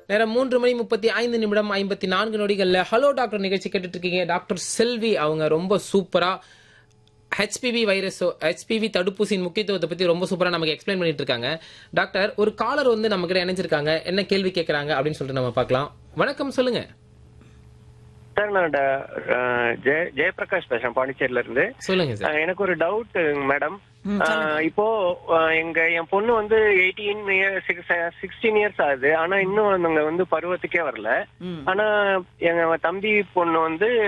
நேரம் மூன்று மணி முப்பத்தி ஐந்து நிமிடம் ஐம்பத்தி நான்கு நொடிகள்ல ஹலோ டாக்டர் நிகழ்ச்சி கேட்டுட்டு இருக்கீங்க டாக்டர் செல்வி அவங்க ரொம்ப சூப்பரா ஹெச்பிவி வைரஸ் ஹெச்பிவி தடுப்பூசியின் முக்கியத்துவத்தை பத்தி ரொம்ப சூப்பரா நமக்கு எக்ஸ்பிளைன் பண்ணிட்டு இருக்காங்க டாக்டர் ஒரு காலர் வந்து நம்ம கிட்ட இணைஞ்சிருக்காங்க என்ன கேள்வி கேட்கறாங்க அப்படின்னு சொல்லிட்டு நம்ம பார்க்கலாம் வணக்கம் சொல்லுங்க சார் நான் ட- அஹ், ஜெய ஜெயபிரகாஷ் பேசுறேன் பாண்டிச்சேரியில இருந்து சொல்லுங்க சார் அஹ், எனக்கு ஒரு டவுட் மேடம் இப்போ அஹ், எங்க என் பொண்ணு வந்து எயிட்டீன் சிக்ஸ்டீன் இயர்ஸ் ஆகுது ஆனா இன்னும் அவங்க வந்து பருவத்துக்கே வரல ஆனா எங்க தம்பி பொண்ணு வந்து